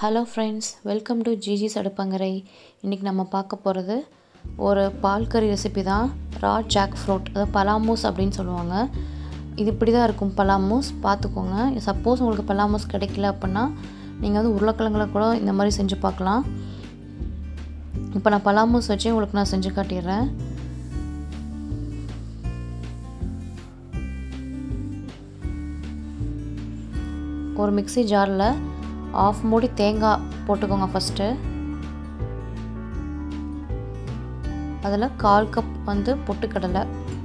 hello friends welcome to ஜிஜிஸ் அடுப்பங்கரை இன்றைக்கி நம்ம பார்க்க போகிறது ஒரு பால் கறி ரெசிபி தான் ரா ஜாக் ஃப்ரூட் அதாவது பலாமூஸ் அப்படின்னு சொல்லுவாங்க இது இப்படி தான் இருக்கும் பலாமூஸ் பார்த்துக்கோங்க சப்போஸ் உங்களுக்கு பலாமூஸ் கிடைக்கல அப்படின்னா நீங்கள் வந்து உருளைக்கிழங்குல கூட இந்த மாதிரி செஞ்சு பார்க்கலாம் இப்போ நான் பலாமூஸ் வச்சு உங்களுக்கு நான் செஞ்சு காட்டிடுறேன் ஒரு மிக்ஸி ஜாரில் ஆஃப் மூடி தேங்காய் போட்டுக்கோங்க ஃபஸ்ட்டு அதில் கால் கப் வந்து பொட்டுக்கடலை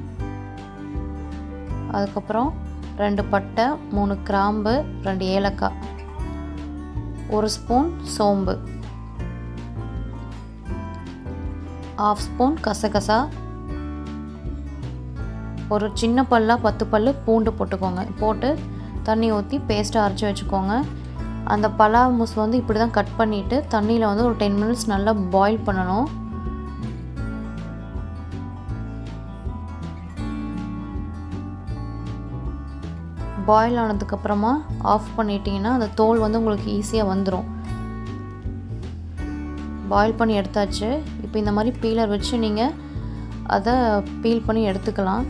அதுக்கப்புறம் ரெண்டு பட்டை மூணு கிராம்பு ரெண்டு ஏலக்காய் ஒரு ஸ்பூன் சோம்பு ஆஃப் ஸ்பூன் கசகசா ஒரு சின்ன பல்லாக பத்து பல் பூண்டு போட்டுக்கோங்க போட்டு தண்ணி ஊற்றி பேஸ்ட்டாக அரைச்சி வச்சுக்கோங்க அந்த பலா மூஸ் வந்து இப்படி தான் கட் பண்ணிவிட்டு தண்ணியில் வந்து ஒரு டென் மினிட்ஸ் நல்லா பாயில் பண்ணணும் பாயில் ஆனதுக்கப்புறமா ஆஃப் பண்ணிட்டீங்கன்னா அந்த தோல் வந்து உங்களுக்கு ஈஸியாக வந்துடும் பாயில் பண்ணி எடுத்தாச்சு இப்போ இந்த மாதிரி பீலர் வச்சு நீங்கள் அதை பீல் பண்ணி எடுத்துக்கலாம்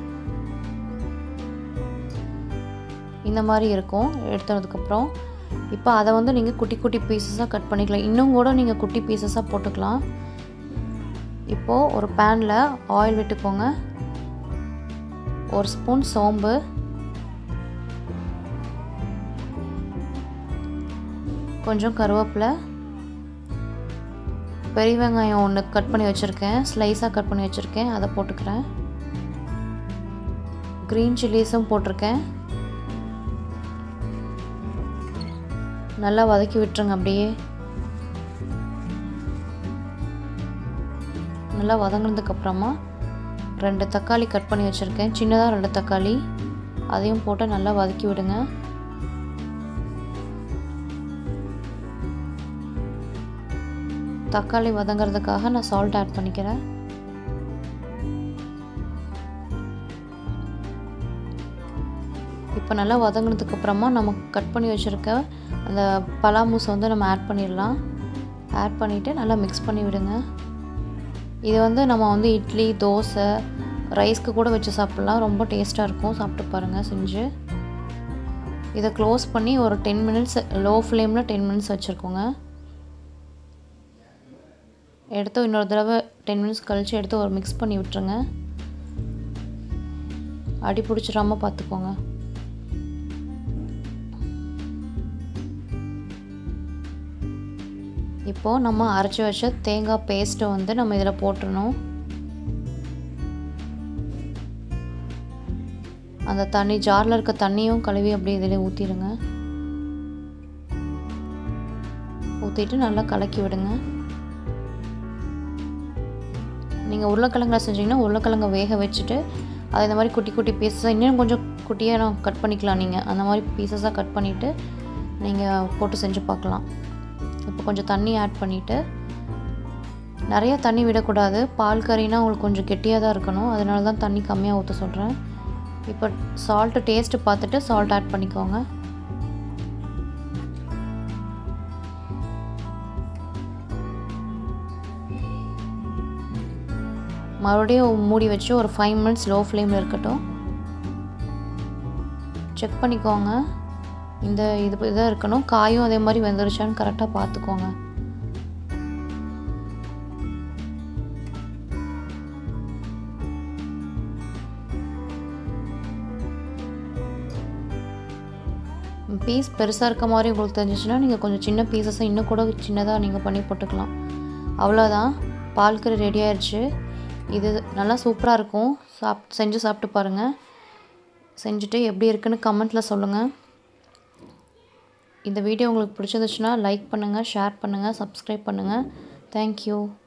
இந்த மாதிரி இருக்கும் எடுத்ததுக்கப்புறம் இப்போ அதை வந்து நீங்கள் குட்டி குட்டி பீசஸாக கட் பண்ணிக்கலாம் இன்னும் கூட நீங்கள் குட்டி பீசஸாக போட்டுக்கலாம் இப்போது ஒரு பேனில் ஆயில் விட்டுக்கோங்க ஒரு ஸ்பூன் சோம்பு கொஞ்சம் கருவேப்பிலை பெரிய வெங்காயம் ஒன்று கட் பண்ணி வச்சுருக்கேன் ஸ்லைஸாக கட் பண்ணி வச்சுருக்கேன் அதை போட்டுக்கிறேன் க்ரீன் சில்லிஸும் போட்டிருக்கேன் நல்லா வதக்கி விட்டுருங்க அப்படியே நல்லா வதங்கினதுக்கப்புறமா ரெண்டு தக்காளி கட் பண்ணி வச்சுருக்கேன் சின்னதாக ரெண்டு தக்காளி அதையும் போட்டு நல்லா வதக்கி விடுங்க தக்காளி வதங்கிறதுக்காக நான் சால்ட் ஆட் பண்ணிக்கிறேன் இப்போ நல்லா வதங்கினதுக்கப்புறமா நம்ம கட் பண்ணி வச்சுருக்க அந்த பலாமூஸ் வந்து நம்ம ஆட் பண்ணிடலாம் ஆட் பண்ணிவிட்டு நல்லா மிக்ஸ் பண்ணி விடுங்க இது வந்து நம்ம வந்து இட்லி தோசை ரைஸ்க்கு கூட வச்சு சாப்பிட்லாம் ரொம்ப டேஸ்ட்டாக இருக்கும் சாப்பிட்டு பாருங்கள் செஞ்சு இதை க்ளோஸ் பண்ணி ஒரு டென் மினிட்ஸ் லோ ஃப்ளேமில் டென் மினிட்ஸ் வச்சுருக்கோங்க எடுத்து இன்னொரு தடவை டென் மினிட்ஸ் கழித்து எடுத்து ஒரு மிக்ஸ் பண்ணி விட்டுருங்க அடி பிடிச்சிடாமல் பார்த்துக்கோங்க இப்போது நம்ம அரைச்சி வச்ச தேங்காய் பேஸ்ட்டை வந்து நம்ம இதில் போட்டுடணும் அந்த தண்ணி ஜாரில் இருக்க தண்ணியும் கழுவி அப்படியே இதில் ஊற்றிடுங்க ஊற்றிட்டு நல்லா கலக்கி விடுங்க நீங்கள் உருளைக்கிழங்குல செஞ்சிங்கன்னா உருளைக்கிழங்கை வேக வச்சுட்டு அதை இந்த மாதிரி குட்டி குட்டி பீஸஸாக இன்னும் கொஞ்சம் குட்டியாக நான் கட் பண்ணிக்கலாம் நீங்கள் அந்த மாதிரி பீசஸாக கட் பண்ணிவிட்டு நீங்கள் போட்டு செஞ்சு பார்க்கலாம் இப்போ கொஞ்சம் தண்ணி ஆட் பண்ணிவிட்டு நிறைய தண்ணி விடக்கூடாது பால் கறினா உங்களுக்கு கொஞ்சம் கெட்டியாக தான் இருக்கணும் அதனால தான் தண்ணி கம்மியாக ஊற்ற சொல்கிறேன் இப்போ சால்ட்டு டேஸ்ட்டு பார்த்துட்டு சால்ட் ஆட் பண்ணிக்கோங்க மறுபடியும் மூடி வச்சு ஒரு ஃபைவ் மினிட்ஸ் லோ ஃப்ளேமில் இருக்கட்டும் செக் பண்ணிக்கோங்க இந்த இது இதாக இருக்கணும் காயும் அதே மாதிரி வெந்துருச்சான்னு கரெக்டாக பார்த்துக்கோங்க பீஸ் பெருசாக இருக்க மாதிரி உங்களுக்கு தெரிஞ்சிச்சுன்னா நீங்கள் கொஞ்சம் சின்ன பீசஸை இன்னும் கூட சின்னதாக நீங்கள் பண்ணி போட்டுக்கலாம் அவ்வளோதான் பால் கறி ரெடி ஆயிடுச்சு இது நல்லா சூப்பராக இருக்கும் சாப் செஞ்சு சாப்பிட்டு பாருங்கள் செஞ்சுட்டு எப்படி இருக்குன்னு கமெண்ட்டில் சொல்லுங்கள் இந்த வீடியோ உங்களுக்கு பிடிச்சிருந்துச்சுன்னா லைக் பண்ணுங்கள் ஷேர் பண்ணுங்கள் சப்ஸ்கிரைப் பண்ணுங்கள் தேங்க்யூ